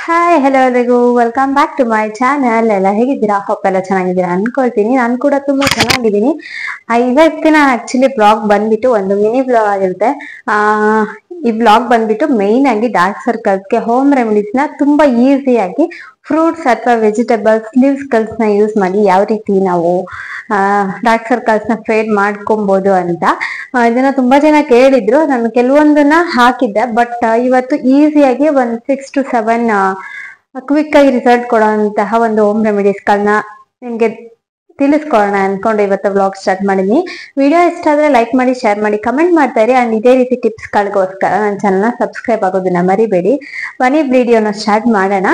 hi hello ಎಲ್ರಿಗೂ welcome back to my channel ಎಲ್ಲ ಹೇಗಿದ್ದೀರಾ ಹೋಪ್ ಎಲ್ಲ ಚೆನ್ನಾಗಿದ್ದೀರಾ ಅನ್ಕೊಳ್ತೀನಿ ನಾನು ಕೂಡ ತುಂಬಾ ಚೆನ್ನಾಗಿದ್ದೀನಿ ಆ, ಇವತ್ತಿನ ಆಕ್ಚುಲಿ ಬ್ಲಾಗ್ ಬಂದ್ಬಿಟ್ಟು ಒಂದು ಮಿನಿ ಬ್ಲಾಗ್ ಆಗಿರುತ್ತೆ ಆ ಈ ಬ್ಲಾಗ್ ಬಂದ್ಬಿಟ್ಟು ಮೇಯ್ನ್ ಆಗಿ ಡಾರ್ಕ್ ಸರ್ಕಲ್ಸ್ಗೆ ಹೋಮ್ ರೆಮಿಡೀಸ್ ನ ತುಂಬಾ ಈಸಿಯಾಗಿ ಫ್ರೂಟ್ಸ್ ಅಥವಾ ವೆಜಿಟೇಬಲ್ಸ್ ಲೀವ್ಸ್ ನ ಯೂಸ್ ಮಾಡಿ ಯಾವ ರೀತಿ ನಾವು ಡಾರ್ಕ್ ಸರ್ಕಲ್ಸ್ ನ ಫೇಡ್ ಮಾಡ್ಕೊಬಹುದು ಅಂತ ಆ, ಇದನ್ನ ತುಂಬಾ ಜನ ಕೇಳಿದ್ರು ನಾನು ಕೆಲವೊಂದನ್ನ ಹಾಕಿದ್ದೆ ಬಟ್ ಇವತ್ತು ಈಸಿಯಾಗಿ ಒಂದ್ ಸಿಕ್ಸ್ ಟು ಸೆವೆನ್ ಕ್ವಿಕ್ ಆಗಿ ರಿಸಲ್ಟ್ ಕೊಡುವಂತಹ ಒಂದು ಹೋಮ್ ರೆಮಿಡೀಸ್ ಗಳನ್ನ ನಿಮ್ಗೆ ತಿಳಿಸ್ಕೊಡೋಣ ಅನ್ಕೊಂಡು ಇವತ್ತು ವ್ಲಾಗ್ ಸ್ಟಾರ್ಟ್ ಮಾಡಿದ್ನಿ ವಿಡಿಯೋ ಇಷ್ಟ ಆದ್ರೆ ಲೈಕ್ ಮಾಡಿ ಶೇರ್ ಮಾಡಿ ಕಮೆಂಟ್ ಮಾಡ್ತಾ ಇರಿ ಅಂಡ್ ಇದೇ ರೀತಿ ಟಿಪ್ಸ್ ಗಳಿಗೋಸ್ಕರ ನನ್ನ ಚಾನಲ್ನ ಸಬ್ಸ್ಕ್ರೈಬ್ ಆಗೋದನ್ನ ಮರಿಬೇಡಿ ಬನ್ನಿ ವಿಡಿಯೋನ ಸ್ಟಾರ್ಟ್ ಮಾಡೋಣ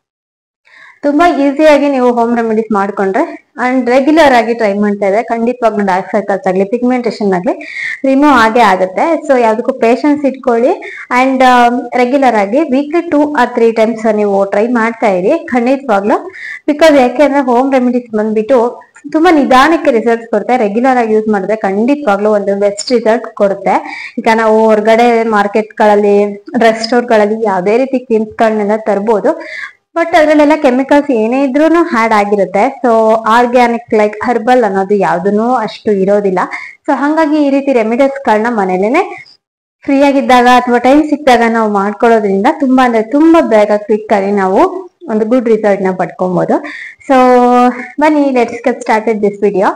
ತುಂಬಾ ಈಸಿಯಾಗಿ ನೀವು ಹೋಮ್ ರೆಮಿಡೀಸ್ ಮಾಡ್ಕೊಂಡ್ರೆ ಅಂಡ್ ರೆಗ್ಯುಲರ್ ಆಗಿ ಟ್ರೈ ಮಾಡ್ತಾ ಇದ್ರೆ ಖಂಡಿತವಾಗ್ಲೂ ಡಾರ್ಕ್ ಸರ್ಕಲ್ಸ್ ಆಗಲಿ ಪಿಗ್ಮೆಂಟೇಷನ್ ಆಗಲಿ ರಿಮೂವ್ ಆಗೇ ಆಗುತ್ತೆ ಸೊ ಯಾವ್ದಕ್ಕೂ ಪೇಷನ್ಸ್ ಇಟ್ಕೊಳ್ಳಿ ಅಂಡ್ ರೆಗ್ಯುಲರ್ ಆಗಿ weekly two or three times ನೀವು ಟ್ರೈ ಮಾಡ್ತಾ ಇರಿ ಖಂಡಿತವಾಗ್ಲೂ ಬಿಕಾಸ್ ಯಾಕೆಂದ್ರೆ ಹೋಮ್ ರೆಮಿಡೀಸ್ ಬಂದ್ಬಿಟ್ಟು ತುಂಬಾ ನಿಧಾನಕ್ಕೆ ರಿಸಲ್ಟ್ಸ್ ಕೊಡುತ್ತೆ ರೆಗ್ಯುಲರ್ ಆಗಿ ಯೂಸ್ ಮಾಡಿದ್ರೆ ಖಂಡಿತವಾಗ್ಲೂ ಒಂದು ಬೆಸ್ಟ್ ರಿಸಲ್ಟ್ ಕೊಡುತ್ತೆ ಈಗ ನಾವು ಹೊರಗಡೆ ಮಾರ್ಕೆಟ್ ಗಳಲ್ಲಿ ಡ್ರೆಸ್ ಸ್ಟೋರ್ ಗಳಲ್ಲಿ ಯಾವುದೇ ರೀತಿ ಕ್ರೀಮ್ಸ್ ಗಳನ್ನೆಲ್ಲ ತರ್ಬೋದು ಬಟ್ ಅದ್ರಲ್ಲೆಲ್ಲ ಕೆಮಿಕಲ್ಸ್ ಏನೇ ಇದ್ರೂ ಆಡ್ ಆಗಿರುತ್ತೆ ಸೊ ಆರ್ಗ್ಯಾನಿಕ್ ಲೈಕ್ ಹರ್ಬಲ್ ಅನ್ನೋದು ಯಾವ್ದೂ ಅಷ್ಟು ಇರೋದಿಲ್ಲ ಸೊ ಹಂಗಾಗಿ ಈ ರೀತಿ ರೆಮಿಡೀಸ್ ಗಳನ್ನ ಮನೇಲೇನೆ ಫ್ರೀ ಆಗಿದ್ದಾಗ ಅಥವಾ ಟೈಮ್ ಸಿಕ್ಕಿದಾಗ ನಾವು ಮಾಡ್ಕೊಳ್ಳೋದ್ರಿಂದ ತುಂಬಾ ಅಂದ್ರೆ ತುಂಬಾ ಬೇಗ ಕ್ವಿಕ್ ಆಗಿ ನಾವು ಒಂದು ಗುಡ್ ರಿಸಲ್ಟ್ ನ ಪಡ್ಕೊಬಹುದು ಸೊ ಬನ್ನಿ let's get started this video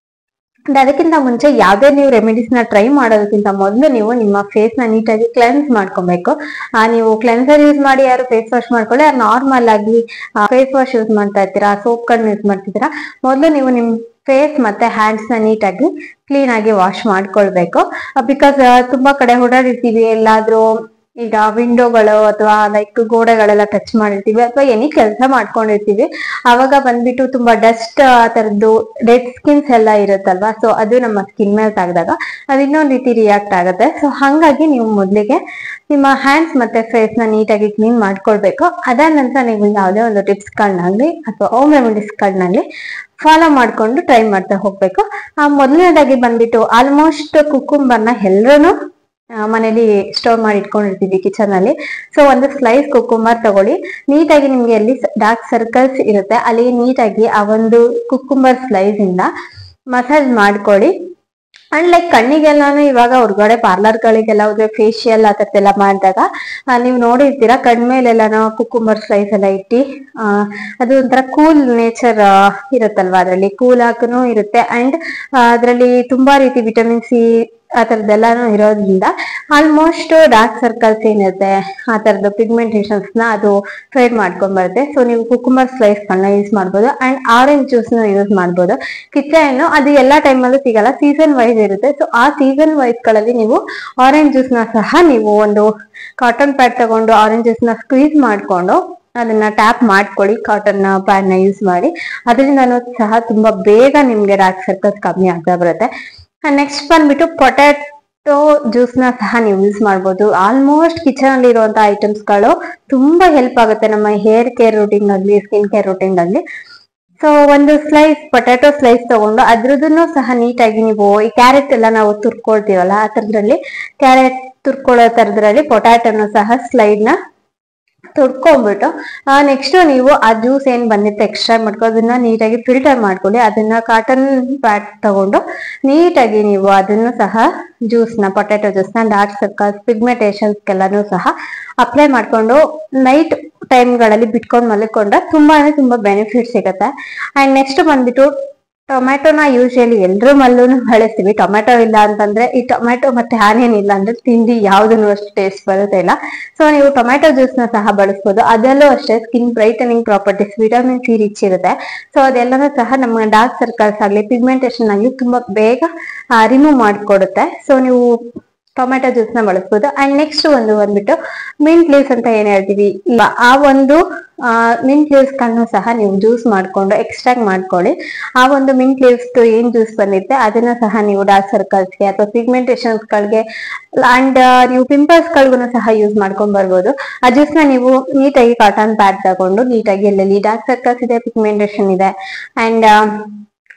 ಅದಕ್ಕಿಂತ ಮುಂಚೆ ಯಾವ್ದೇ ನೀವು ರೆಮಿಡೀಸ್ ನ ಟ್ರೈ ಮಾಡೋದಕ್ಕಿಂತ ಮೊದಲು ನೀವು ನಿಮ್ಮ ಫೇಸ್ ನ ನೀಟಾಗಿ ಕ್ಲೆನ್ಸ್ ಮಾಡ್ಕೊಬೇಕು ಆ ನೀವು ಕ್ಲೆನ್ಸರ್ ಯೂಸ್ ಮಾಡಿ ಯಾರು ಫೇಸ್ ವಾಶ್ ಮಾಡ್ಕೊಳ್ಳಿ ನಾರ್ಮಲ್ ಆಗಿ ಫೇಸ್ ವಾಶ್ ಯೂಸ್ ಮಾಡ್ತಾ ಇರ್ತೀರಾ ಸೋಪ್ ಗಳನ್ನ ಯೂಸ್ ಮಾಡ್ತಿದ್ದೀರಾ ಮೊದಲು ನೀವು ನಿಮ್ ಫೇಸ್ ಮತ್ತೆ ಹ್ಯಾಂಡ್ಸ್ ನ ನೀಟಾಗಿ ಕ್ಲೀನ್ ಆಗಿ ವಾಶ್ ಮಾಡ್ಕೊಳ್ಬೇಕು ಬಿಕಾಸ್ ತುಂಬಾ ಕಡೆ ಓಡಾಡಿರ್ತೀವಿ ಎಲ್ಲಾದ್ರೂ ಈಗ ವಿಂಡೋಗಳು ಅಥವಾ ಲೈಕ್ ಗೋಡೆಗಳೆಲ್ಲ ಟಚ್ ಮಾಡಿರ್ತೀವಿ ಅಥವಾ ಎನಿ ಕೆಲಸ ಮಾಡ್ಕೊಂಡಿರ್ತೀವಿ ಅವಾಗ ಬಂದ್ಬಿಟ್ಟು ತುಂಬಾ ಡಸ್ಟ್ ಆ ತರದ್ದು ಡೆಡ್ ಸ್ಕಿನ್ಸ್ ಎಲ್ಲ ಇರುತ್ತಲ್ವಾ ಸೊ ಅದು ನಮ್ಮ ಸ್ಕಿನ್ ಮೇಲೆ ತಾಗ್ದಾಗ ಅದು ಇನ್ನೊಂದು ರೀತಿ ರಿಯಾಕ್ಟ್ ಆಗುತ್ತೆ ಸೊ ಹಂಗಾಗಿ ನೀವು ಮೊದಲಿಗೆ ನಿಮ್ಮ ಹ್ಯಾಂಡ್ಸ್ ಮತ್ತೆ ಫೇಸ್ ನ ನೀಟಾಗಿ ಕ್ಲೀನ್ ಮಾಡ್ಕೊಳ್ಬೇಕು ಅದಾದ ನಂತರ ನೀವು ಯಾವುದೇ ಒಂದು ಟಿಪ್ಸ್ ಗಳನ್ನಾಗ್ಲಿ ಅಥವಾ ಹೋಮ್ ರೆಮಿಡೀಸ್ ಗಳನ್ನಾಗ್ಲಿ ಫಾಲೋ ಮಾಡ್ಕೊಂಡು ಟ್ರೈ ಮಾಡ್ತಾ ಹೋಗ್ಬೇಕು ಆ ಮೊದಲನೇದಾಗಿ ಬಂದ್ಬಿಟ್ಟು ಆಲ್ಮೋಸ್ಟ್ ಕುಕ್ಕುಂಬರ್ನ ಎಲ್ಲರೂ ಮನೇಲಿ ಸ್ಟೋರ್ ಮಾಡಿ ಇಟ್ಕೊಂಡಿರ್ತೀವಿ ಕಿಚನ್ ಅಲ್ಲಿ ಸೊ ಒಂದು ಸ್ಲೈಸ್ ಕುಕ್ಕುಂಬರ್ ತಗೊಳ್ಳಿ ನೀಟಾಗಿ ನಿಮ್ಗೆ ಎಲ್ಲಿ ಡಾರ್ಕ್ ಸರ್ಕಲ್ಸ್ ಇರುತ್ತೆ ಅಲ್ಲಿ ನೀಟಾಗಿ ಆ ಒಂದು ಕುಕ್ಕುಂಬರ್ ಸ್ಲೈಸ್ ಇಂದ ಮಸಾಜ್ ಮಾಡ್ಕೊಳ್ಳಿ ಅಂಡ್ ಲೈಕ್ ಕಣ್ಣಿಗೆಲ್ಲಾನು ಇವಾಗ ಹೊರಗಡೆ ಪಾರ್ಲರ್ಗಳಿಗೆಲ್ಲ ಹೋದ್ರೆ ಫೇಶಿಯಲ್ ಆ ಥರದ್ದೆಲ್ಲ ಮಾಡಿದಾಗ ನೀವು ನೋಡಿರ್ತೀರಾ ಕಣ್ಮೇಲೆಲ್ಲಾನು ಕುಕ್ಕುಂಬರ್ ಸ್ಲೈಸ್ ಎಲ್ಲ ಇಟ್ಟು ಆ, ಅದು ಒಂಥರ ಕೂಲ್ ನೇಚರ್ ಇರುತ್ತಲ್ವಾ ಅದರಲ್ಲಿ ಕೂಲ್ ಹಾಕನು ಇರುತ್ತೆ ಅಂಡ್ ಅದರಲ್ಲಿ ತುಂಬಾ ರೀತಿ ವಿಟಮಿನ್ ಸಿ ಆ ಥರದ್ದೆಲ್ಲಾನು ಇರೋದ್ರಿಂದ ಆಲ್ಮೋಸ್ಟ್ ಡಾರ್ಕ್ ಸರ್ಕಲ್ಸ್ ಏನಿರುತ್ತೆ ಆ ಥರದ್ದು ಪಿಗ್ಮೆಂಟೇಷನ್ಸ್ ನ ಅದು ಫೇಡ್ ಮಾಡ್ಕೊಂಡ್ ಬರುತ್ತೆ ಸೊ ನೀವು ಕುಕುಂಬರ್ ಸ್ಲೈಸ್ ಗಳನ್ನ ಯೂಸ್ ಮಾಡ್ಬೋದು ಅಂಡ್ ಆರೆಂಜ್ ಜ್ಯೂಸ್ ನ ಯೂಸ್ ಮಾಡ್ಬೋದು ಕಿಚ್ಚೆ ಹಣ್ಣು ಅದು ಎಲ್ಲಾ ಟೈಮಲ್ಲೂ ಸಿಗಲ್ಲ ಸೀಸನ್ ವೈಸ್ ಇರುತ್ತೆ ಸೊ ಆ ಸೀಸನ್ ವೈಸ್ ಗಳಲ್ಲಿ ನೀವು ಆರೆಂಜ್ ಜ್ಯೂಸ್ ನ ಸಹ ನೀವು ಒಂದು ಕಾಟನ್ ಪ್ಯಾಡ್ ತಗೊಂಡು ಆರೆಂಜ್ ಜ್ಯೂಸ್ ನ ಸ್ಕ್ವೀಸ್ ಮಾಡ್ಕೊಂಡು ಅದನ್ನ ಟ್ಯಾಪ್ ಮಾಡ್ಕೊಳ್ಳಿ ಕಾಟನ್ ಪ್ಯಾಡ್ ನ ಯೂಸ್ ಮಾಡಿ ಅದರಿಂದನೂ ಸಹ ತುಂಬಾ ಬೇಗ ನಿಮ್ಗೆ ಡಾರ್ಕ್ ಸರ್ಕಲ್ಸ್ ಕಮ್ಮಿ ಆಗ್ತಾ ಬರುತ್ತೆ ನೆಕ್ಸ್ಟ್ ಬಂದ್ಬಿಟ್ಟು ಪೊಟ್ಯಾಟೊ ಜ್ಯೂಸ್ ನ ಸಹ ನೀವು ಯೂಸ್ ಮಾಡ್ಬೋದು ಆಲ್ಮೋಸ್ಟ್ ಕಿಚನ್ ಅಲ್ಲಿ ಇರುವಂತಹ ಐಟಮ್ಸ್ ಗಳು ತುಂಬಾ ಹೆಲ್ಪ್ ಆಗುತ್ತೆ ನಮ್ಮ ಹೇರ್ ಕೇರ್ ರೂಟೀನ್ ಆಗಲಿ ಸ್ಕಿನ್ ಕೇರ್ ರೂಟೀನ್ ಆಗಲಿ ಸೊ ಒಂದು ಸ್ಲೈಸ್ ಪೊಟ್ಯಾಟೊ ಸ್ಲೈಸ್ ತಗೊಂಡು ಅದ್ರದನ್ನು ಸಹ ನೀಟಾಗಿ ನೀವು ಈ ಕ್ಯಾರೆಟ್ ಎಲ್ಲ ನಾವು ತುರ್ಕೊಳ್ತೀವಲ್ಲ ಆ ತರದ್ರಲ್ಲಿ ಕ್ಯಾರೆಟ್ ತುರ್ಕೊಳ್ಳೋ ತರದ್ರಲ್ಲಿ ಪೊಟ್ಯಾಟೊನು ಸಹ ಸ್ಲೈಡ್ ನ ತುರ್ಕೊಂಡ್ಬಿಟ್ಟು ನೆಕ್ಸ್ಟ್ ನೀವು ಆ ಜ್ಯೂಸ್ ಏನ್ ಬಂದಿತ್ತು ಎಕ್ಸ್ಟ್ರಾ ಮಾಡ್ಕೊ ಅದನ್ನ ನೀಟಾಗಿ ಫಿಲ್ಟರ್ ಮಾಡ್ಕೊಳ್ಳಿ ಅದನ್ನ ಕಾಟನ್ ಪ್ಯಾಡ್ ತಗೊಂಡು ನೀಟಾಗಿ ನೀವು ಅದನ್ನು ಸಹ ಜ್ಯೂಸ್ ನ ಪೊಟ್ಯಾಟೊ ಜ್ಯೂಸ್ ನ ಡಾರ್ಕ್ ಸರ್ಕಲ್ಸ್ ಪಿಗ್ಮೆಂಟೇಷನ್ಸ್ ಎಲ್ಲಾನು ಸಹ ಅಪ್ಲೈ ಮಾಡ್ಕೊಂಡು ನೈಟ್ ಟೈಮ್ಗಳಲ್ಲಿ ಬಿಟ್ಕೊಂಡು ಮಲ್ಕೊಂಡ್ರೆ ತುಂಬಾನೇ ತುಂಬಾ ಬೆನಿಫಿಟ್ ಸಿಗುತ್ತೆ ಅಂಡ್ ನೆಕ್ಸ್ಟ್ ಬಂದ್ಬಿಟ್ಟು ಟೊಮ್ಯಾಟೊನ ಯೂಶಲಿ ಎಲ್ರೂ ಮಲ್ಲೂ ಬಳಸ್ತೀವಿ ಟೊಮ್ಯಾಟೊ ಇಲ್ಲ ಅಂತಂದ್ರೆ ಈ ಟೊಮ್ಯಾಟೊ ಮತ್ತೆ ಆನಿಯನ್ ಇಲ್ಲ ಅಂದ್ರೆ ತಿಂಡಿ ಯಾವ್ದನ್ನು ಅಷ್ಟು ಟೇಸ್ಟ್ ಬರುತ್ತೆ ಇಲ್ಲ ಸೊ ನೀವು ಟೊಮ್ಯಾಟೊ ಜ್ಯೂಸ್ ನ ಸಹ ಬಳಸ್ಬೋದು ಅದರಲ್ಲೂ ಅಷ್ಟೇ skin brightening properties vitamin C rich ಇರುತ್ತೆ ಸೊ ಅದೆಲ್ಲನೂ ಸಹ ನಮ್ಮ ಡಾರ್ಕ್ ಸರ್ಕಲ್ಸ್ ಆಗಲಿ ಪಿಗ್ಮೆಂಟೇಷನ್ ಆಗಲಿ ತುಂಬಾ ಬೇಗ ರಿಮೂವ್ ಮಾಡಿಕೊಡುತ್ತೆ ಸೊ ನೀವು ಟೊಮ್ಯಾಟೊ ಜ್ಯೂಸ್ ನ ಬಳಸ್ಬೋದು ಅಂಡ್ ನೆಕ್ಸ್ಟ್ ಒಂದು ಬಂದ್ಬಿಟ್ಟು ಮಿಂಟ್ ಲೀವ್ಸ್ ಅಂತ ಏನ್ ಹೇಳ್ತೀವಿ ಇಲ್ಲ ಆ ಒಂದು ಮಿಂಟ್ ಲೀವ್ಸ್ ಗಳನ್ನೂ ಸಹ ನೀವು ಜ್ಯೂಸ್ ಮಾಡ್ಕೊಂಡು ಎಕ್ಸ್ಟ್ರಾಕ್ಟ್ ಮಾಡ್ಕೊಳ್ಳಿ ಆ ಒಂದು ಮಿಂಟ್ ಲೀವ್ಸ್ ಏನ್ ಜ್ಯೂಸ್ ಬಂದಿರುತ್ತೆ ಅದನ್ನ ಸಹ ನೀವು ಡಾರ್ಕ್ ಸರ್ಕಲ್ಸ್ಗೆ ಅಥವಾ ಪಿಗ್ಮೆಂಟೇಷನ್ಸ್ ಗಳಿಗೆ ಅಂಡ್ ನೀವು ಪಿಂಪಲ್ಸ್ ಗಳಿಗೂ ಸಹ ಯೂಸ್ ಮಾಡ್ಕೊಂಡ್ ಬರ್ಬೋದು ಆ ಜ್ಯೂಸ್ ನ ನೀವು ನೀಟಾಗಿ ಕಾಟನ್ ಪ್ಯಾಡ್ ತಗೊಂಡು ನೀಟಾಗಿ ಎಲ್ಲೆಲ್ಲಿ ಡಾರ್ಕ್ ಸರ್ಕಲ್ಸ್ ಇದೆ ಪಿಗ್ಮೆಂಟೇಷನ್ ಇದೆ ಅಂಡ್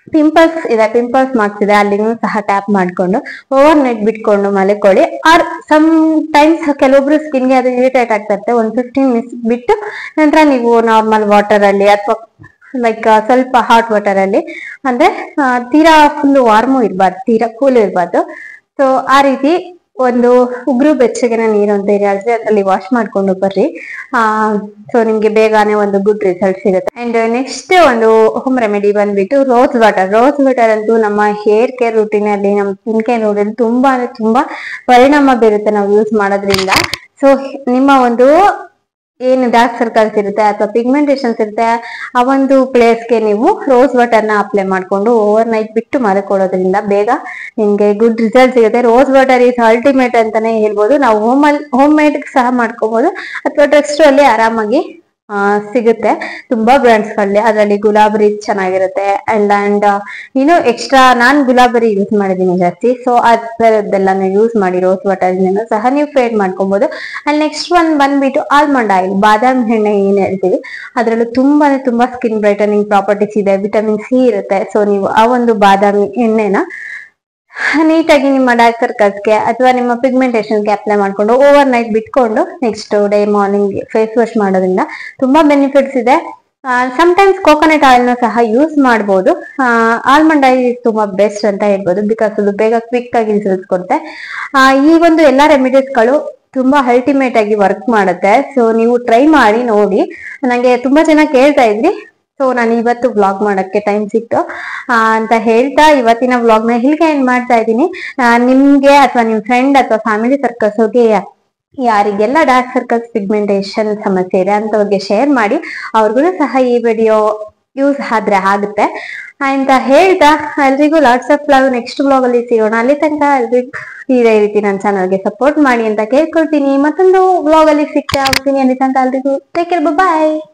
ಪಿಂಪಲ್ಸ್ ಇದೆ ಪಿಂಪಲ್ಸ್ ಮಾರ್ಕ್ಸ್ ಇದೆ ಅಲ್ಲಿನೂ ಸಹ ಟ್ಯಾಪ್ ಮಾಡ್ಕೊಂಡು ಓವರ್ ನೈಟ್ ಬಿಟ್ಕೊಂಡು ಮಲ್ಕೊಳ್ಳಿ ಆರ್ ಸಮ್ ಟೈಮ್ಸ್ ಕೆಲವೊಬ್ರು ಸ್ಕಿನ್ಗೆ ಅದು ಇರಿಟೇಟ್ ಆಗ್ತಾ ಇರುತ್ತೆ ಒಂದು ಫಿಫ್ಟೀನ್ ಮಿನಿಟ್ಸ್ ಬಿಟ್ಟು ನಂತರ ನೀವು ನಾರ್ಮಲ್ ವಾಟರ್ ಅಲ್ಲಿ ಅಥವಾ ಲೈಕ್ ಸ್ವಲ್ಪ ಹಾಟ್ ವಾಟರ್ ಅಲ್ಲಿ ಅಂದ್ರೆ ಆ, ತೀರಾ ಫುಲ್ ವಾರ್ಮು ಇರಬಾರ್ದು ತೀರಾ ಕೂಲ್ ಇರಬಾರ್ದು ಸೊ ಆ ರೀತಿ ಒಂದು ಉಗುರು ಬೆಚ್ಚಗಿನ ನೀರು ಅಂತ ಇದೆ ಅದ್ರಲ್ಲಿ ವಾಶ್ ಮಾಡ್ಕೊಂಡು ಬರ್ರಿ ಆ ಸೊ ನಿಮ್ಗೆ ಬೇಗನೆ ಒಂದು ಗುಡ್ ರಿಸಲ್ಟ್ ಸಿಗುತ್ತೆ ಅಂಡ್ ನೆಕ್ಸ್ಟ್ ಒಂದು ಹೋಮ್ ರೆಮಿಡಿ ಬಂದ್ಬಿಟ್ಟು ರೋಸ್ ವಾಟರ್ ರೋಸ್ ವಾಟರ್ ಅಂತೂ ನಮ್ಮ ಹೇರ್ ಕೇರ್ ರೂಟೀನ್ ಅಲ್ಲಿ ನಮ್ಮ ಸ್ಕಿನ್ ಕೇರ್ ರೂಟೀನ್ ತುಂಬಾ ಅಂದ್ರೆ ತುಂಬಾ ಪರಿಣಾಮ ಬೀರುತ್ತೆ ನಾವು ಯೂಸ್ ಮಾಡೋದ್ರಿಂದ ಸೊ ನಿಮ್ಮ ಒಂದು ಏನು ಡಾರ್ಕ್ ಸರ್ಕಲ್ಸ್ ಇರುತ್ತೆ ಅಥವಾ ಪಿಗ್ಮೆಂಟೇಷನ್ಸ್ ಇರುತ್ತೆ ಆ ಒಂದು ಪ್ಲೇಸ್ಗೆ ನೀವು ರೋಸ್ ವಾಟರ್ ನ ಅಪ್ಲೈ ಮಾಡ್ಕೊಂಡು ಓವರ್ ನೈಟ್ ಬಿಟ್ಟು ಮಲ್ಕೊಳ್ಳೋದ್ರಿಂದ ಬೇಗ ನಿಮ್ಗೆ ಗುಡ್ ರಿಸಲ್ಟ್ ಸಿಗುತ್ತೆ ರೋಸ್ ವಾಟರ್ ಈಸ್ ಅಲ್ಟಿಮೇಟ್ ಅಂತಾನೆ ಹೇಳ್ಬೋದು ನಾವು ಹೋಮ್ ಅಲ್ಲಿ ಹೋಮ್ ಮೇಡ್ ಸಹ ಮಾಡ್ಕೋಬಹುದು ಅಥವಾ ಡ್ರೆಸ್ ಅಲ್ಲಿ ಆರಾಮಾಗಿ ಆ, ಸಿಗುತ್ತೆ ತುಂಬಾ ಬ್ರ್ಯಾಂಡ್ಸ್ ಗಳಲ್ಲಿ ಅದರಲ್ಲಿ ಗುಲಾಬರಿ ಚೆನ್ನಾಗಿರುತ್ತೆ ಅಂಡ್ ಅಂಡ್ ಇನ್ನು ಎಕ್ಸ್ಟ್ರಾ ನಾನ್ ಗುಲಾಬರಿ ಯೂಸ್ ಮಾಡಿದೀನಿ ಜಾಸ್ತಿ ಸೊ ಅದರದ್ದೆಲ್ಲ ಯೂಸ್ ಮಾಡಿ ರೋಸ್ ವಾಟರ್ ಸಹ ನೀವು ಫೇಡ್ ಮಾಡ್ಕೊಬಹುದು ಅಲ್ಲಿ ನೆಕ್ಸ್ಟ್ ಒನ್ ಬಂದ್ಬಿಟ್ಟು ಆಲ್ಮಂಡ್ ಆಯಿಲ್ ಬಾದಾಮಿ ಎಣ್ಣೆ ಏನ್ ಹೇಳ್ತೀವಿ ಅದರಲ್ಲೂ ತುಂಬಾನೇ ತುಂಬಾ ಸ್ಕಿನ್ ಬ್ರೈಟನಿಂಗ್ ಪ್ರಾಪರ್ಟೀಸ್ ಇದೆ ವಿಟಮಿನ್ ಸಿ ಇರುತ್ತೆ ಸೊ ನೀವು ಆ ಒಂದು ಬಾದಾಮಿ ಎಣ್ಣೆನ ನೀಟಾಗಿ ನಿಮ್ಮ ಡಾರ್ಕ್ ಸರ್ಕಲ್ಸ್ಗೆ ಅಥವಾ ನಿಮ್ಮ ಪಿಗ್ಮೆಂಟೇಷನ್ಗೆ ಅಪ್ಲೈ ಮಾಡ್ಕೊಂಡು ಓವರ್ ನೈಟ್ ಬಿಟ್ಕೊಂಡು next day morning face wash ಮಾಡೋದ್ರಿಂದ ತುಂಬಾ ಬೆನಿಫಿಟ್ಸ್ ಇದೆ ಸಮ್ಟೈಮ್ಸ್ ಕೋಕೋನಟ್ ಆಯಿಲ್ ಸಹ ಯೂಸ್ ಮಾಡಬಹುದು ಆಲ್ಮಂಡ್ ಆಯಿಲ್ ತುಂಬಾ ಬೆಸ್ಟ್ ಅಂತ ಹೇಳ್ಬೋದು ಬಿಕಾಸ್ ಅದು ಬೇಗ ಕ್ವಿಕ್ ಆಗಿ ರಿಸಲ್ಟ್ಸ್ ಕೊಡುತ್ತೆ ಆ, ಈ ಒಂದು ಎಲ್ಲಾ ರೆಮಿಡೀಸ್ ಗಳು ತುಂಬಾ ಅಲ್ಟಿಮೇಟ್ ಆಗಿ ವರ್ಕ್ ಮಾಡುತ್ತೆ ಸೊ ನೀವು ಟ್ರೈ ಮಾಡಿ ನೋಡಿ ನಂಗೆ ತುಂಬಾ ಜನ ಕೇಳ್ತಾ ಇದ್ರಿ ಸೊ ನಾನು ಇವತ್ತು ವ್ಲಾಗ್ ಮಾಡಕ್ಕೆ ಟೈಮ್ ಸಿಕ್ತು ಆ, ಅಂತ ಹೇಳ್ತಾ ಇವತ್ತಿನ ವ್ಲಾಗ್ ನ ಇಲ್ಲಿಗೆ ಎಂಡ್ ಮಾಡ್ತಾ ಇದ್ದೀನಿ ಆ, ನಿಮ್ಗೆ ಅಥವಾ ನಿಮ್ ಫ್ರೆಂಡ್ ಅಥವಾ ಫ್ಯಾಮಿಲಿ ಸರ್ಕಲ್ಸ್ ಹೋಗಿ ಯಾರಿಗೆಲ್ಲ ಡಾರ್ಕ್ ಸರ್ಕಲ್ಸ್ ಪಿಗ್ಮೆಂಟೇಷನ್ ಸಮಸ್ಯೆ ಇದೆ ಅಂತವ್ರಿಗೆ ಶೇರ್ ಮಾಡಿ ಅವ್ರಿಗೂ ಸಹ ಈ ವಿಡಿಯೋ ಯೂಸ್ ಆದ್ರೆ ಆಗುತ್ತೆ ಅಂತ ಹೇಳ್ತಾ ಎಲ್ರಿಗೂ lots of love next blog ಅಲ್ಲಿ ಸಿಗೋಣ ಅಲ್ಲಿ ತನಕ ಎಲ್ರಿಗೂ ಇದೇ ರೀತಿ ನನ್ನ ಚಾನಲ್ಗೆ ಸಪೋರ್ಟ್ ಮಾಡಿ ಅಂತ ಕೇಳ್ಕೊಳ್ತೀನಿ ಮತ್ತೊಂದು ಬ್ಲಾಗ್ ಅಲ್ಲಿ ಸಿಗ್ತಾ ಹೋಗ್ತೀನಿ ಅಲ್ಲಿ ತನಕ ಎಲ್ರಿಗೂ ಟೇಕ್ ಕೇರ್ ಬಾಯ್